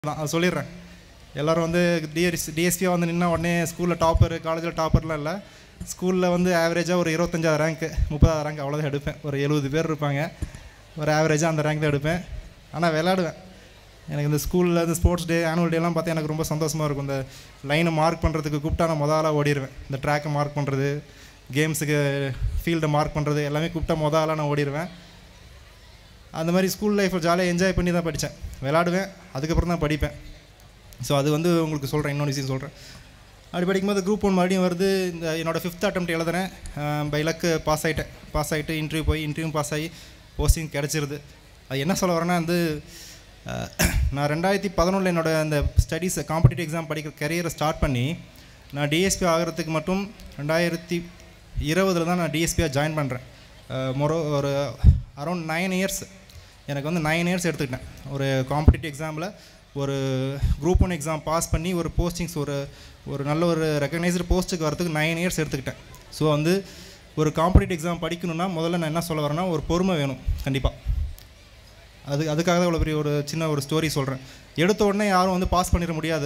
தான் அது சொல்லிடுறேன் எல்லோரும் வந்து டிஎஸ் டிஎஸ்பியாக வந்து நின்னா உடனே ஸ்கூலில் டாப்பர் காலேஜில் டாப்பர்லாம் இல்லை ஸ்கூலில் வந்து ஆவரேஜாக ஒரு இருபத்தஞ்சாவது ரேங்க்கு முப்பதாவது ரேங்க் அவ்வளோதான் எடுப்பேன் ஒரு எழுபது பேர் இருப்பாங்க ஒரு ஆவரேஜாக அந்த ரேங்க் தான் எடுப்பேன் ஆனால் விளையாடுவேன் எனக்கு இந்த ஸ்கூலில் இந்த ஸ்போர்ட்ஸ் டே ஆனுவல் டேலாம் பார்த்தா எனக்கு ரொம்ப சந்தோஷமாக இருக்கும் இந்த லைனை மார்க் பண்ணுறதுக்கு கூப்பிட்டா நான் முதலாக ஓடிடுவேன் இந்த ட்ராக்கை மார்க் பண்ணுறது கேம்ஸுக்கு ஃபீல்டை மார்க் பண்ணுறது எல்லாமே கூப்பிட்டா முதலாக நான் ஓடிடுவேன் அந்த மாதிரி ஸ்கூல் லைஃப்பை ஜாலியாக என்ஜாய் பண்ணி தான் படித்தேன் விளாடுவேன் அதுக்கப்புறம் தான் படிப்பேன் ஸோ அது வந்து உங்களுக்கு சொல்கிறேன் இன்னொன்று விஷயம் சொல்கிறேன் அப்படி படிக்கும்போது குரூப் ஒன் மறுபடியும் வருது இந்த என்னோடய ஃபிஃப்த் அட்டம் எழுதுறேன் பை லக்கு பாஸ் ஆகிட்டேன் பாஸ் ஆகிட்டு இன்டர்வியூ போய் இன்டர்வியூ பாஸ் ஆகி போஸ்டிங் கிடச்சிருது அது என்ன சொல்ல வரேன்னா வந்து அஹ், நான் ரெண்டாயிரத்தி பதினொன்றில் என்னோட அந்த ஸ்டடீஸ் காம்படிட்டிவ் எக்ஸாம் படிக்கிற கரியரை ஸ்டார்ட் பண்ணி நான் டிஎஸ்பி ஆகிறதுக்கு மட்டும் ரெண்டாயிரத்தி இருபதில் தான் நான் டிஎஸ்பியாக ஜாயின் பண்ணுறேன் மொரோ ஒரு அரௌண்ட் நைன் இயர்ஸ் எனக்கு வந்து நைன் இயர்ஸ் எடுத்துக்கிட்டேன் ஒரு காம்படிட்டிவ் எக்ஸாமில் ஒரு குரூப் ஒன் எக்ஸாம் பாஸ் பண்ணி ஒரு போஸ்டிங்ஸ் ஒரு ஒரு நல்ல ஒரு ரெக்கக்னைஸ்டு போஸ்ட்டுக்கு வரதுக்கு நைன் இயர்ஸ் எடுத்துக்கிட்டேன் ஸோ வந்து ஒரு காம்படிட்டிவ் எக்ஸாம் படிக்கணும்னா முதல்ல நான் என்ன சொல்ல வரேன்னா ஒரு பொறுமை வேணும் கண்டிப்பாக அது அதுக்காக தான் இவ்வளோ பெரிய ஒரு சின்ன ஒரு ஸ்டோரி சொல்கிறேன் எடுத்த உடனே யாரும் வந்து பாஸ் பண்ணிட முடியாது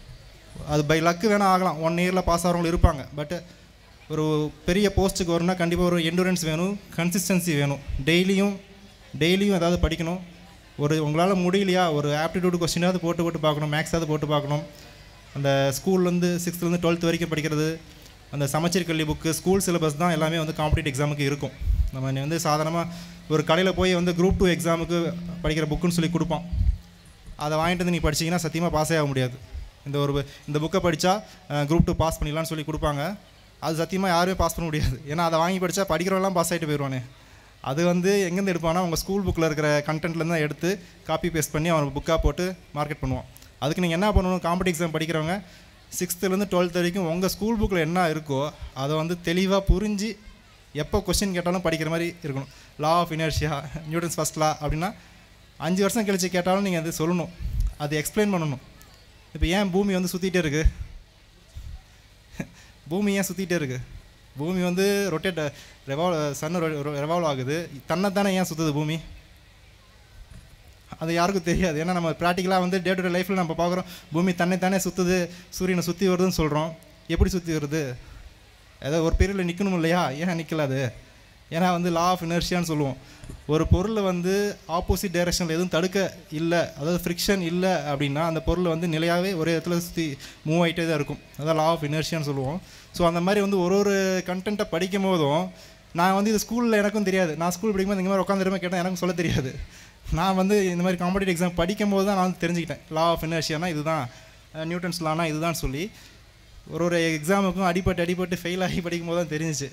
அது பை லக்கு வேணால் ஆகலாம் ஒன் இயரில் பாஸ் ஆகிறவங்களும் இருப்பாங்க பட் ஒரு பெரிய போஸ்ட்டுக்கு வரணும்னா கண்டிப்பாக ஒரு எண்டூரன்ஸ் வேணும் கன்சிஸ்டன்சி வேணும் டெய்லியும் டெய்லியும் ஏதாவது படிக்கணும் ஒரு உங்களால் முடியலையா ஒரு ஆப்டிடியூட் கொஸ்டினாவது போட்டு போட்டு பார்க்கணும் மேக்ஸாவது போட்டு பார்க்கணும் அந்த ஸ்கூல்லேருந்து சிக்ஸ்த்துலேருந்து டுவெல்த் வரைக்கும் படிக்கிறது அந்த சமச்சீர் கல்வி புக்கு ஸ்கூல் சிலபஸ் தான் எல்லாமே வந்து காம்படிட்டிவ் எக்ஸாமுக்கு இருக்கும் நம்ம நீ வந்து சாதாரணமாக ஒரு கடையில் போய் வந்து குரூப் டூ எக்ஸாமுக்கு படிக்கிற புக்குன்னு சொல்லி கொடுப்பான் அதை வாங்கிட்டு வந்து நீ படிச்சீங்கன்னா சத்தியமாக பாஸே ஆக முடியாது இந்த ஒரு இந்த புக்கை படித்தா குரூப் டூ பாஸ் பண்ணிடலாம்னு சொல்லி கொடுப்பாங்க அது சத்தியமாக யாருமே பாஸ் பண்ண முடியாது ஏன்னா அதை வாங்கி படித்தா படிக்கிறவெல்லாம் பாஸ் ஆகிட்டு போயிடுவானே அது வந்து எங்கேருந்து எடுப்பானா உங்கள் ஸ்கூல் புக்கில் இருக்கிற கண்டென்ட்லேருந்து தான் எடுத்து காப்பி பேஸ்ட் பண்ணி அவன் புக்காக போட்டு மார்க்கெட் பண்ணுவான் அதுக்கு நீங்கள் என்ன பண்ணணும் காம்படிட்டிவ் எக்ஸாம் படிக்கிறவங்க சிக்ஸ்த்துலேருந்து டுவெல்த் வரைக்கும் உங்கள் ஸ்கூல் புக்கில் என்ன இருக்கோ அதை வந்து தெளிவாக புரிஞ்சு எப்போ கொஸ்டின் கேட்டாலும் படிக்கிற மாதிரி இருக்கணும் law of inertia Newton's first law அப்படின்னா அஞ்சு வருஷம் கழிச்சு கேட்டாலும் நீங்கள் அது சொல்லணும் அது எக்ஸ்பிளைன் பண்ணணும் இப்போ ஏன் பூமி வந்து சுற்றிட்டே இருக்குது பூமி ஏன் சுற்றிட்டே இருக்குது பூமி வந்து ரொட்டேட் ரெவால்வ் சன் ரெவால்வ் ஆகுது தன்னைத்தானே ஏன் சுற்றுது பூமி அது யாருக்கும் தெரியாது ஏன்னா நம்ம ப்ராக்டிக்கலாக வந்து டே டு டே லைஃப்பில் நம்ம பார்க்குறோம் பூமி தன்னைத்தானே சுற்றுது சூரியனை சுற்றி வருதுன்னு சொல்கிறோம் எப்படி சுற்றி வருது ஏதோ ஒரு பீரியடில் நிற்கணும் இல்லையா ஏன் நிற்கல அது ஏன்னா வந்து லா ஆஃப் இனர்ஷியான்னு சொல்லுவோம் ஒரு பொருள் வந்து ஆப்போசிட் டைரெக்ஷனில் எதுவும் தடுக்க இல்லை அதாவது ஃப்ரிக்ஷன் இல்லை அப்படின்னா அந்த பொருள் வந்து நிலையாகவே ஒரே இடத்துல சுற்றி மூவ் ஆகிட்டே தான் இருக்கும் அதான் லா ஆஃப் இனர்ஷியான்னு சொல்லுவோம் ஸோ அந்த மாதிரி வந்து ஒரு ஒரு கண்டென்ட்டை படிக்கும் போதும் நான் வந்து இது ஸ்கூலில் எனக்கும் தெரியாது நான் ஸ்கூல் படிக்கும்போது இந்த மாதிரி உட்காந்துருமே கேட்டால் எனக்கும் சொல்ல தெரியாது நான் வந்து இந்த மாதிரி காம்படிட்டிவ் எக்ஸாம் படிக்கும்போது தான் நான் வந்து தெரிஞ்சுக்கிட்டேன் லா ஆஃப் இனர்ஷியானா இதுதான் நியூட்டன்ஸ் லானா இதுதான் சொல்லி ஒரு ஒரு எக்ஸாமுக்கும் அடிபட்டு அடிபட்டு ஃபெயில் ஆகி படிக்கும் போது தான் தெரிஞ்சிச்சு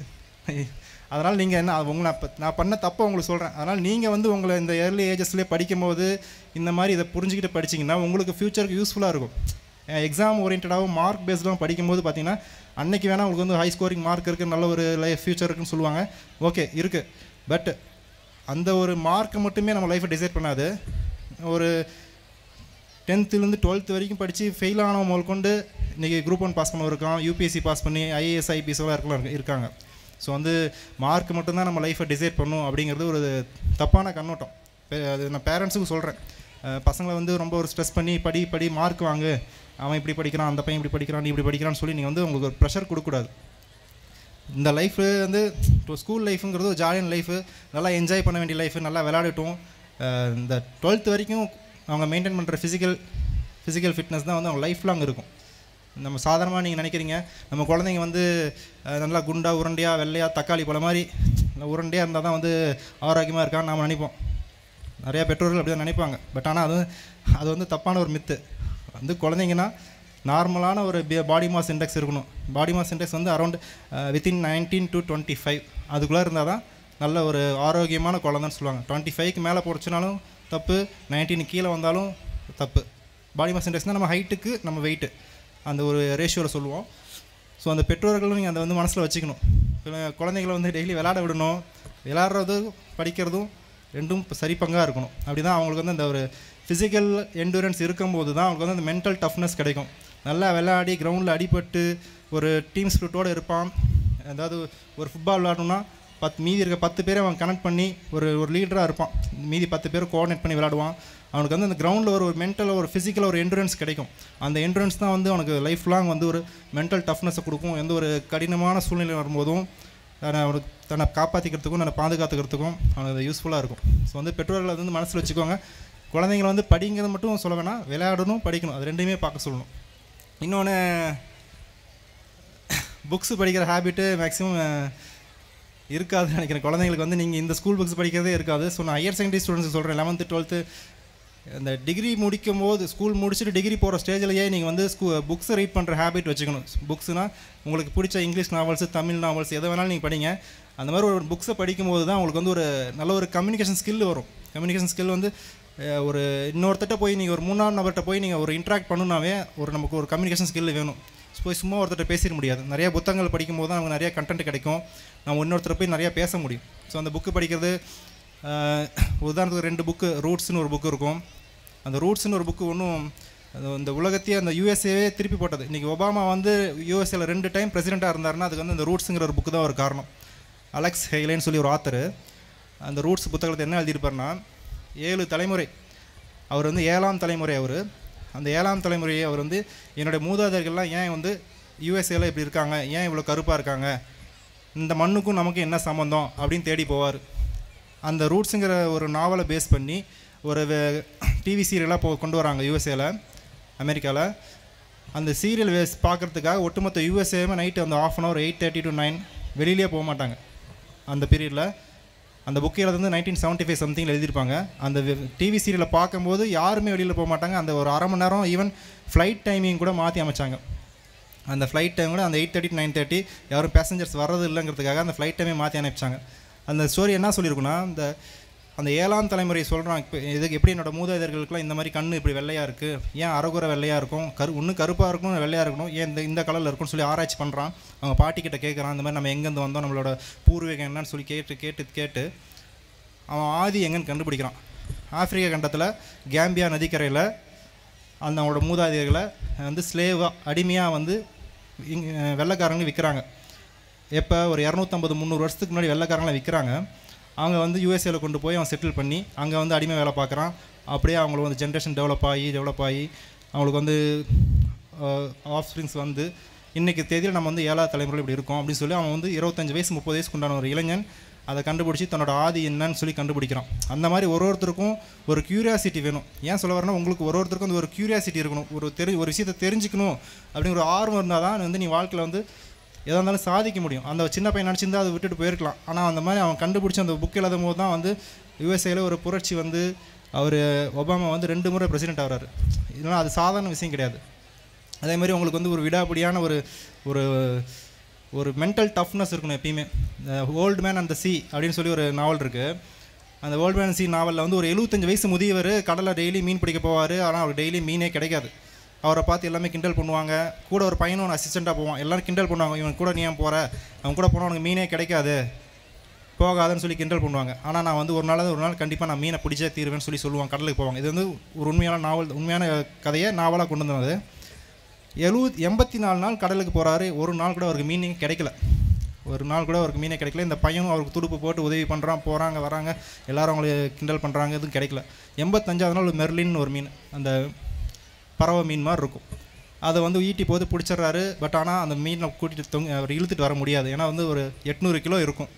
அதனால் நீங்கள் என்ன உங்களை நான் இப்ப- நான் பண்ண தப்பை உங்களுக்கு சொல்கிறேன் அதனால் நீங்கள் வந்து உங்களை இந்த ஏர்லி ஏஜஸ்லேயே படிக்கும்போது இந்த மாதிரி இதை புரிஞ்சுக்கிட்டு படிச்சீங்கன்னா உங்களுக்கு ஃப்யூச்சருக்கு யூஸ்ஃபுல்லாக இருக்கும் எக்ஸாம் ஓரியன்டாகவும் மார்க் பேஸ்டாகவும் படிக்கும்போது பார்த்தீங்கன்னா அன்னைக்கு வேணால் உங்களுக்கு வந்து ஹை ஸ்கோரிங் மார்க் இருக்குது நல்ல ஒரு லைஃப் ஃப்யூச்சர் இருக்குன்னு சொல்லுவாங்க ஓகே இருக்குது பட் அந்த ஒரு மார்க்கை மட்டுமே நம்ம லைஃப்பை டிசைட் பண்ணாது ஒரு டென்த்துலேருந்து டுவெல்த் வரைக்கும் படித்து ஃபெயில் ஆனவங்க முதல் கொண்டு இன்றைக்கி குரூப் ஒன் பாஸ் பண்ண இருக்கான் யூபிஎஸ்சி பாஸ் பண்ணி ஐஏஎஸ் ஐபிஎஸ் எல்லாம் இருக்கலாம் இருக்காங்க ஸோ வந்து மார்க் மட்டும்தான் நம்ம லைஃப்பை டிசைட் பண்ணும் அப்படிங்கிறது ஒரு தப்பான கண்ணோட்டம் பே- அது நான் பேரண்ட்ஸுக்கும் சொல்கிறேன் பசங்களை வந்து ரொம்ப ஒரு ஸ்ட்ரெஸ் பண்ணி படி படி மார்க் வாங்கு அவன் இப்படி படிக்கிறான் அந்த பையன் இப்படி படிக்கிறான் நீ இப்படி படிக்கிறான்னு சொல்லி நீங்கள் வந்து உங்களுக்கு ஒரு ப்ரெஷர் கொடுக்கக்கூடாது இந்த லைஃபு வந்து ஸ்கூல் லைஃபுங்கிறது ஒரு ஜாலியான லைஃபு நல்லா என்ஜாய் பண்ண வேண்டிய லைஃபு நல்லா விளையாடட்டும் அஹ் இந்த டுவெல்த் வரைக்கும் அவங்க மெயின்டைன் பண்ணுற ஃபிசிக்கல் ஃபிசிக்கல் ஃபிட்னஸ் தான் வந்து அவங்க லைஃப் லாங் இருக்கும் நம்ம சாதாரணமாக நீங்கள் நினைக்கிறீங்க நம்ம குழந்தைங்க வந்து அஹ், நல்லா குண்டா உருண்டையாக வெள்ளையாக தக்காளி பழ மாதிரி நல்லா உருண்டையாக இருந்தால் தான் வந்து ஆரோக்கியமாக இருக்கான்னு நாம் நினைப்போம் நிறையா பெற்றோர்கள் அப்படி தான் நினைப்பாங்க பட் ஆனால் அது அது வந்து தப்பான ஒரு மித்து வந்து குழந்தைங்கன்னா நார்மலான ஒரு பாடி மாஸ் இண்டெக்ஸ் இருக்கணும் பாடி மாஸ் இண்டெக்ஸ் வந்து around within nineteen to twenty five அதுக்குள்ளே இருந்தால் தான் நல்ல ஒரு ஆரோக்கியமான குழந்தைன்னு சொல்லுவாங்க டுவெண்ட்டி ஃபைவ்க்கு மேலே போச்சுனாலும் தப்பு நைன்டீன் கீழே வந்தாலும் தப்பு பாடி மாஸ் இண்டெக்ஸ்னால் நம்ம ஹைட்டுக்கு நம்ம வெயிட்டு அந்த ஒரு ரேஷியோவில் சொல்லுவோம் ஸோ அந்த பெற்றோர்களும் நீங்கள் அதை வந்து மனசில் வச்சுக்கணும் இப்ப குழந்தைகளை வந்து டெய்லி விளையாட விடணும் விளையாடுறதும் படிக்கிறதும் ரெண்டும் சரி பங்காக இருக்கணும் அப்படி தான் அவங்களுக்கு வந்து அந்த ஒரு ஃபிசிக்கல் எண்டூரன்ஸ் இருக்கும்போது தான் அவங்களுக்கு வந்து அந்த மென்டல் டஃப்னஸ் கிடைக்கும் நல்லா விளையாடி கிரவுண்டில் அடிபட்டு ஒரு டீம் ஸ்பிரிட்டோடு இருப்பான் அதாவது ஒரு ஃபுட்பால் விளையாடணும்னா பத்து மீதி இருக்க பத்து பேரை அவன் கனெக்ட் பண்ணி ஒரு ஒரு லீடராக இருப்பான் மீதி பத்து பேர் கோஆர்டினேட் பண்ணி விளையாடுவான் அவனுக்கு வந்து அந்த கிரவுண்டில் ஒரு மென்டல் ஒரு ஃபிசிக்கல் ஒரு என்ட்ரன்ஸ் கிடைக்கும் அந்த என்ட்ரன்ஸ் தான் வந்து அவனுக்கு லைஃப் லாங் வந்து ஒரு மென்டல் டஃப்னஸை கொடுக்கும் எந்த ஒரு கடினமான சூழ்நிலை வரும்போதும் தன்னை அவனுக்கு தன்னை காப்பாற்றிக்கிறதுக்கும் தன்னை பாதுகாத்துக்கிறதுக்கும் அவனுக்கு யூஸ்ஃபுல்லாக இருக்கும் ஸோ வந்து பெற்றோர்கள் அது வந்து மனசில் வச்சுக்கோங்க குழந்தைங்களை வந்து படிங்கிறது மட்டும் சொல்ல வேணாம் விளையாடணும் படிக்கணும் அது ரெண்டையுமே பார்க்க சொல்லணும் இன்னொன்று புக்ஸ் படிக்கிற ஹேபிட்டு மேக்ஸிமம் இருக்காதுன்னு நினைக்கிறேன் குழந்தைங்களுக்கு வந்து நீங்கள் இந்த ஸ்கூல் புக்ஸ் படிக்கிறதே இருக்காது ஸோ நான் ஹையர் செகண்டரி ஸ்டூடெண்ட்ஸ் சொல்கிறேன் லெவன்த்து டுவெல்த்து இந்த டிகிரி முடிக்கும் போது ஸ்கூல் முடிச்சுட்டு டிகிரி போகிற ஸ்டேஜ்லேயே நீங்கள் வந்து ஸ்கூ புக்ஸை ரீட் பண்ணுற ஹேபிட் வச்சுக்கணும் புக்ஸ்னால் உங்களுக்கு பிடிச்ச இங்கிலீஷ் நாவல்ஸ் தமிழ் நாவல்ஸ் எதை வேணாலும் நீங்கள் படிங்க அந்த மாதிரி ஒரு புக்ஸை படிக்கும்போது தான் உங்களுக்கு வந்து ஒரு நல்ல ஒரு கம்யூனிகேஷன் ஸ்கில் வரும் கம்யூனிகேஷன் ஸ்கில் வந்து அஹ், ஒரு இன்னொருத்தட்ட போய் நீங்கள் ஒரு மூணாவது நபர்கிட்ட போய் நீங்கள் ஒரு இன்ட்ராக்ட் பண்ணுனாவே ஒரு நமக்கு ஒரு கம்யூனிகேஷன் ஸ்கில் வேணும் போய் சும்மா ஒருத்தர்கிட்ட பேசிட முடியாது நிறைய புத்தகங்கள் படிக்கும்போது தான் நமக்கு நிறைய கண்டென்ட் கிடைக்கும் நம்ம இன்னொருத்தர் போய் நிறைய பேச முடியும் ஸோ அந்த புக்கு படிக்கிறது ஆஹ், உதாரணத்துக்கு ரெண்டு புக்கு ரூட்ஸ்னு ஒரு புக்கு இருக்கும் அந்த ரூட்ஸ்னு ஒரு புக்கு ஒன்றும் இந்த உலகத்தையே அந்த யூஎஸ்ஏவே திருப்பி போட்டது இன்றைக்கி ஒபாமா வந்து யூஎஸ்ஏல ரெண்டு டைம் பிரசிடெண்ட்டாக இருந்தாருன்னா அதுக்கு வந்து அந்த ரூட்ஸுங்கிற ஒரு புக்கு தான் ஒரு காரணம் அலெக்ஸ் ஹெய்லேன்னு சொல்லி ஒரு ஆத்தர் அந்த ரூட்ஸ் புத்தகத்தை என்ன எழுதியிருப்பாருன்னா ஏழு தலைமுறை அவர் வந்து ஏழாம் தலைமுறை அவர் அந்த ஏழாம் தலைமுறையை அவர் வந்து என்னுடைய மூதாதையர்கள்லாம் ஏன் வந்து யூஎஸ்ஏல இப்படி இருக்காங்க ஏன் இவ்வளோ கருப்பாக இருக்காங்க இந்த மண்ணுக்கும் நமக்கும் என்ன சம்மந்தம் அப்படின்னு தேடி போவார் அந்த ரூட்ஸுங்கிற ஒரு நாவலை பேஸ் பண்ணி ஒரு டிவி சீரியலாக போ கொண்டு வராங்க யூஎஸ்ஏல அமெரிக்காவில் அந்த சீரியல் வேஸ் பார்க்குறதுக்காக ஒட்டுமொத்த யூஎஸ்ஏமே நைட்டு அந்த half an hour eight thirty to nine வெளியிலே போக மாட்டாங்க அந்த பீரியடில் அந்த புக்கில் வந்து நைன்டீன் செவன்ட்டி ஃபைவ் சம்திங்கில் எழுதியிருப்பாங்க அந்த டிவி சீரியலை பார்க்கும்போது யாருமே வெளியில் போக மாட்டாங்க அந்த ஒரு அரை மணி நேரம் ஈவன் ஃப்ளைட் டைமிங் கூட மாற்றி அமைச்சாங்க அந்த ஃப்ளைட் டைம் கூட அந்த எயிட் தேர்ட்டி நைன் தேர்ட்டி யாரும் பேசஞ்சர்ஸ் வர்றது இல்லைங்கிறதுக்காக அந்த ஃப்ளைட் டைமே மாற்றி அனுப்பிச்சாங்க அந்த ஸ்டோரி என்ன சொல்லியிருக்குன்னா அந்த அந்த ஏழாம் தலைமுறை சொல்கிறான் இப்போ இதுக்கு எப்படி என்னோட மூதாதையர்களுக்குலாம் இந்த மாதிரி கண்ணு இப்படி வெள்ளையாக இருக்குது ஏன் அறகுறை வெள்ளையாக இருக்கும் கரு இன்னும் கருப்பாக இருக்கும் வெள்ளையாக இருக்கணும் ஏன் இந்த இந்த கலரில் இருக்கும்னு சொல்லி ஆராய்ச்சி பண்ணுறான் அவங்க பாட்டிக்கிட்ட கேட்குறான் இந்த மாதிரி நம்ம எங்கேருந்து வந்தோம் நம்மளோட பூர்வீகம் என்னன்னு சொல்லி கேட்டு கேட்டு கேட்டு அவன் ஆதி எங்கன்னு கண்டுபிடிக்கிறான் ஆப்பிரிக்க கண்டத்தில் கேம்பியா நதிக்கரையில் அந்த அவங்களோட மூதாதையர்களை வந்து ஸ்லேவாக அடிமையாக வந்து இங்க வெள்ளைக்காரங்க விற்கிறாங்க எப்போ ஒரு இரநூத்தம்பது முந்நூறு வருஷத்துக்கு முன்னாடி வெள்ளைக்காரங்களை விற்கிறாங்க அவங்க வந்து யூஎஸ்ஏல கொண்டு போய் அவன் செட்டில் பண்ணி அங்கே வந்து அடிமை வேலை பார்க்குறான் அப்படியே அவங்களுக்கு வந்து ஜென்ரேஷன் டெவலப் ஆகி டெவலப் ஆகி அவங்களுக்கு வந்து ஆஃப் ஸ்ப்ரிங்ஸ் வந்து இன்றைக்கி தேதியில் நம்ம வந்து ஏழாவது தலைமுறை இப்படி இருக்கோம் அப்படின்னு சொல்லி அவன் வந்து இருபத்தஞ்சு வயசு முப்பது வயசுக்கு உண்டான ஒரு இளைஞன் அதை கண்டுபிடிச்சி தன்னோட ஆதி என்னன்னு சொல்லி கண்டுபிடிக்கிறான் அந்த மாதிரி ஒரு ஒருத்தருக்கும் ஒரு க்யூரியாசிட்டி வேணும் ஏன் சொல்ல வரேன்னா உங்களுக்கு ஒரு ஒருத்தருக்கும் அந்த ஒரு க்யூரியாசிட்டி இருக்கணும் ஒரு தெரி ஒரு விஷயத்தை தெரிஞ்சுக்கணும் அப்படிங்கிற ஒரு ஆர்வம் இருந்தால் தான் வந்து நீ வாழ்க்கையில் வந்து எதாக இருந்தாலும் சாதிக்க முடியும் அந்த சின்ன பையன் நினச்சிருந்தா அதை விட்டுட்டு போயிருக்கலாம் ஆனால் அந்த மாதிரி அவன் கண்டுபிடிச்ச அந்த புக் எழுதும் போது தான் வந்து யுஎஸ்ஏல ஒரு புரட்சி வந்து அவர் ஒபாமா வந்து ரெண்டு முறை பிரசிடென்ட் ஆகிறாரு இதனால் அது சாதாரண விஷயம் கிடையாது அதே மாதிரி உங்களுக்கு வந்து ஒரு விடாப்பிடியான ஒரு ஒரு ஒரு மென்டல் டஃப்னஸ் இருக்கணும் எப்பயுமே ஓல்டு மேன் அந்த சி அப்படின்னு சொல்லி ஒரு நாவல் இருக்குது அந்த ஓல்டு மேன் சி நாவலில் வந்து ஒரு எழுபத்தஞ்சு வயசு முதியவர் கடலில் டெய்லி மீன் பிடிக்க போவார் ஆனால் அவருக்கு டெய்லி மீனே கிடைக்காது அவரை பார்த்து எல்லாமே கிண்டல் பண்ணுவாங்க கூட ஒரு பையனும் ஒரு அசிஸ்டண்ட்டாக போவான் எல்லாரும் கிண்டல் பண்ணுவாங்க இவன் கூட நீ ஏன் போகிற அவன் கூட போனால் உனக்கு மீனே கிடைக்காது போகாதுன்னு சொல்லி கிண்டல் பண்ணுவாங்க ஆனால் நான் வந்து ஒரு நாள் ஒரு நாள் கண்டிப்பாக நான் மீனை பிடிச்சே தீருவேன்னு சொல்லி சொல்லுவாங்க கடலுக்கு போவாங்க இது வந்து ஒரு உண்மையான நாவல் உண்மையான கதையை நாவலாக கொண்டு வந்தது எழுபத் எண்பத்தி நாலு நாள் கடலுக்கு போகிறாரு ஒரு நாள் கூட அவருக்கு மீனிங் கிடைக்கல ஒரு நாள் கூட அவருக்கு மீனே கிடைக்கல இந்த பையனும் அவருக்கு துடுப்பு போட்டு உதவி பண்ணுறான் போகிறாங்க வராங்க எல்லாரும் அவங்களை கிண்டல் பண்ணுறாங்க எதுவும் கிடைக்கல எண்பத்தஞ்சாவது நாள் மெர்லின்னு ஒரு மீன் அந்த பறவை மீன் மாதிரி இருக்கும் அதை வந்து ஈட்டி போது பிடிச்சிடுறாரு பட் ஆனால் அந்த மீனை கூட்டிகிட்டு தொங்க அவர் இழுத்துட்டு வர முடியாது ஏன்னா வந்து ஒரு எட்நூறு கிலோ இருக்கும்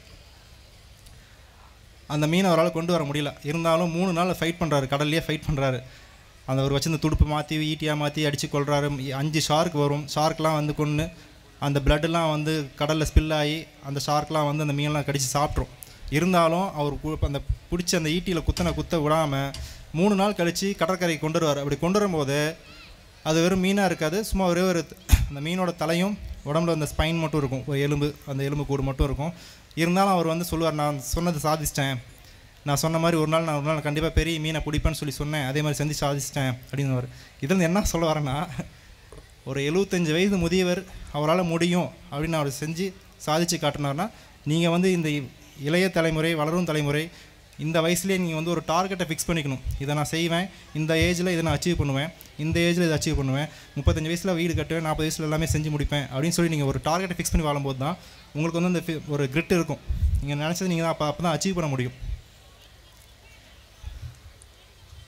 அந்த மீனை அவரால் கொண்டு வர முடியல இருந்தாலும் மூணு நாள் ஃபைட் பண்ணுறாரு கடல்லையே ஃபைட் பண்ணுறாரு அந்த ஒரு வச்சிருந்த துடுப்பு மாற்றி ஈட்டியாக மாற்றி அடித்து கொள்றாரு அஞ்சு ஷார்க் வரும் ஷார்க்லாம் வந்து கொன்று அந்த பிளட்டெல்லாம் வந்து கடலில் ஸ்பில் ஆகி அந்த ஷார்க்லாம் வந்து அந்த மீன்லாம் கடித்து சாப்பிட்ரும் இருந்தாலும் அவர் கு- அந்த பிடிச்ச அந்த ஈட்டியில் குத்தனை குத்த விடாமல் மூணு நாள் கழித்து கடற்கரைக்கு கொண்டு வருவார் அப்படி கொண்டு வரும்போது அது வெறும் மீனாக இருக்காது சும்மா ஒரே ஒரு அந்த மீனோட தலையும் உடம்புல அந்த ஸ்பைன் மட்டும் இருக்கும் ஒரு எலும்பு அந்த எலும்பு கூடு மட்டும் இருக்கும் இருந்தாலும் அவர் வந்து சொல்லுவார் நான் சொன்னது சாதிச்சிட்டேன் நான் சொன்ன மாதிரி ஒரு நாள் நான் ஒரு நாள் கண்டிப்பாக பெரிய மீனை பிடிப்பேன்னு சொல்லி சொன்னேன் அதே மாதிரி செஞ்சு சாதிச்சிட்டேன் அப்படின்னு இதில் என்ன சொல்ல வரேன்னா ஒரு எழுபத்தஞ்சு வயது முதியவர் அவரால் முடியும் அப்படின்னு அவர் செஞ்சு சாதிச்சு காட்டினார்னா நீங்கள் வந்து இந்த இளைய தலைமுறை வளரும் தலைமுறை இந்த வயசுலேயே நீங்கள் வந்து ஒரு டார்கெட்டை ஃபிக்ஸ் பண்ணிக்கணும் இதை நான் செய்வேன் இந்த ஏஜில் இதை நான் அச்சீவ் பண்ணுவேன் இந்த ஏஜில் இதை அச்சீவ் பண்ணுவேன் முப்பத்தஞ்சு வயசில் வீடு கட்டுவேன் நாற்பது வயசில் எல்லாமே செஞ்சு முடிப்பேன் அப்படின்னு சொல்லி நீங்கள் ஒரு டார்கெட்டை ஃபிக்ஸ் பண்ணி வாழும்போது தான் உங்களுக்கு வந்து அந்த fi- ஒரு கிரிட் இருக்கும் நீங்கள் நினச்சது நீங்கள் தான் அப்போ அப்போ தான் அச்சீவ் பண்ண முடியும்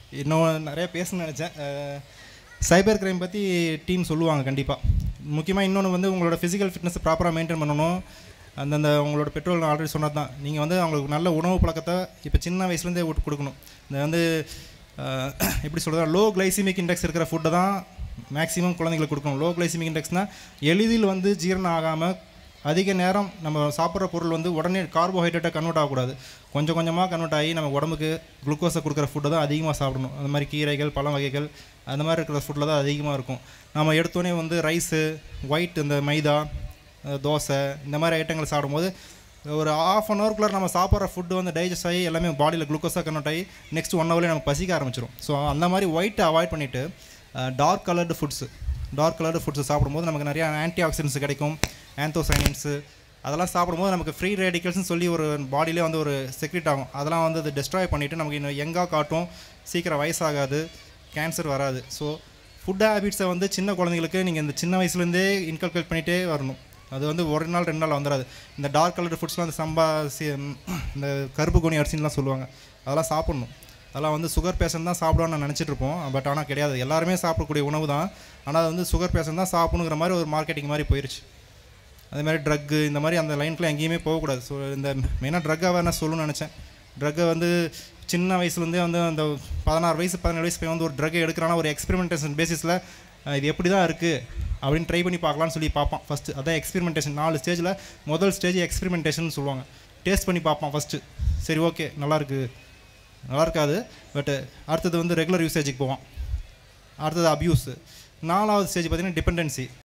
இன்னும் நிறைய பேசணும்னு நினச்சேன் சைபர் கிரைம் பற்றி டீம் சொல்லுவாங்க கண்டிப்பாக முக்கியமாக இன்னொன்று வந்து உங்களோட ஃபிசிக்கல் ஃபிட்னஸ் ப்ராப்பராக மெயின்டைன் பண்ணணும் அந்தந்த உங்களோட பெட்ரோல் ஆல்ரெடி சொன்னது தான் நீங்கள் வந்து அவங்களுக்கு நல்ல உணவு பழக்கத்தை இப்போ சின்ன வயசுலேருந்தே விட்டு கொடுக்கணும் இந்த வந்து அஹ், எப்படி சொல்கிறது லோ கிளைசிமிக் இண்டெக்ஸ் இருக்கிற ஃபுட்டை தான் மேக்ஸிமம் குழந்தைங்களுக்கு கொடுக்கணும் லோ கிளைசிமிக் இண்டெக்ஸ்னால் எளிதில் வந்து ஜீரணம் ஆகாமல் அதிக நேரம் நம்ம சாப்பிட்ற பொருள் வந்து உடனே கார்போஹைட்ரேட்டாக கன்வெர்ட் ஆகக்கூடாது கொஞ்சம் கொஞ்சமாக கன்வெர்ட் ஆகி நம்ம உடம்புக்கு குளுக்கோஸை கொடுக்குற ஃபுட்டை தான் அதிகமாக சாப்பிடணும் அந்த மாதிரி கீரைகள் பழ வகைகள் அந்த மாதிரி இருக்கிற ஃபுட்டில் தான் அதிகமாக இருக்கும் நம்ம எடுத்தோடனே வந்து ரைஸு ஒயிட் இந்த மைதா அஹ் தோசை இந்த மாதிரி ஐட்டங்கள் சாப்பிடும்போது ஒரு ஆஃப் அன் ஹவர்க்குள்ளே நம்ம சாப்பிட்ற ஃபுட்டு வந்து டைஜஸ்ட் ஆகி எல்லாமே பாடியில் குளுக்கோஸாக கன்வெர்ட் ஆகி நெக்ஸ்ட் ஒன் ஹவர்லேயே நமக்கு பசிக்க ஆரம்பிச்சிடும் ஸோ அந்த மாதிரி ஒயிட்டை அவாய்ட் பண்ணிவிட்டு dark coloured foods dark coloured foods சாப்பிடும்போது நமக்கு நிறையா ஆன்டி ஆக்சிடென்ட்ஸ் கிடைக்கும் ஆந்தோசைனின்ஸு அதெல்லாம் சாப்பிடும்போது நமக்கு ஃப்ரீ ரேடிக்கல்ஸ்னு சொல்லி ஒரு பாடியிலே வந்து ஒரு செக்ரெட் ஆகும் அதெல்லாம் வந்து அது டெஸ்ட்ராய் பண்ணிவிட்டு நமக்கு இன்னும் யங்காக காட்டும் சீக்கிரம் வயசாகாது கேன்சர் வராது ஸோ ஃபுட் ஹேபிட்ஸை வந்து சின்ன குழந்தைங்களுக்கு நீங்கள் இந்த சின்ன வயசுலேருந்தே இன்கல்குலேட் பண்ணிகிட்டே வரணும் அது வந்து ஒரு நாள் ரெண்டு நாள் வந்துடாது இந்த டார்க் கலர் ஃபுட்ஸ்லாம் அந்த சம்பா சி- இந்த கருப்பு கோணி அரிசின்லாம் சொல்லுவாங்க அதெல்லாம் சாப்பிட்ணும் அதெல்லாம் வந்து சுகர் பேஷண்ட் தான் சாப்பிடுவான்னு நான் நினச்சிட்டு இருப்போம் பட் ஆனால் கிடையாது எல்லாருமே சாப்பிடக்கூடிய உணவு தான் ஆனால் அது வந்து சுகர் பேஷண்ட் தான் சாப்பிடணுங்கிற மாதிரி ஒரு மார்க்கெட்டிங் மாதிரி போயிருச்சு அதே மாதிரி ட்ரக்கு இந்த மாதிரி அந்த லைனுக்குலாம் எங்கேயுமே போகக்கூடாது ஸோ இந்த மெயினாக ட்ரக் அவேர்னஸ் சொல்லணும்னு நினச்சேன் ட்ரக்கை வந்து சின்ன வயசுலேருந்தே வந்து அந்த பதினாறு வயசு பதினேழு வயசு பையன் வந்து ஒரு ட்ரக் எடுக்கிறானா ஒரு எக்ஸ்பெரிமெண்டேஷன் பேசிஸில் இது எப்படி தான் இருக்குது அப்படின்னு ட்ரை பண்ணி பார்க்கலாம்னு சொல்லி பார்ப்பான் ஃபஸ்ட்டு அதான் எக்ஸ்பெரிமெண்டேஷன் நாலு ஸ்டேஜில் முதல் ஸ்டேஜ் எக்ஸ்பெரிமெண்டேஷன் சொல்லுவாங்க டேஸ்ட் பண்ணி பார்ப்பான் ஃபஸ்ட்டு சரி ஓகே நல்லாயிருக்கு நல்லா இருக்காது பட்டு அடுத்தது வந்து ரெகுலர் யூசேஜுக்கு போவான் அடுத்தது அப்யூஸ் நாலாவது ஸ்டேஜ் பார்த்தீங்கன்னா டிபெண்டன்சி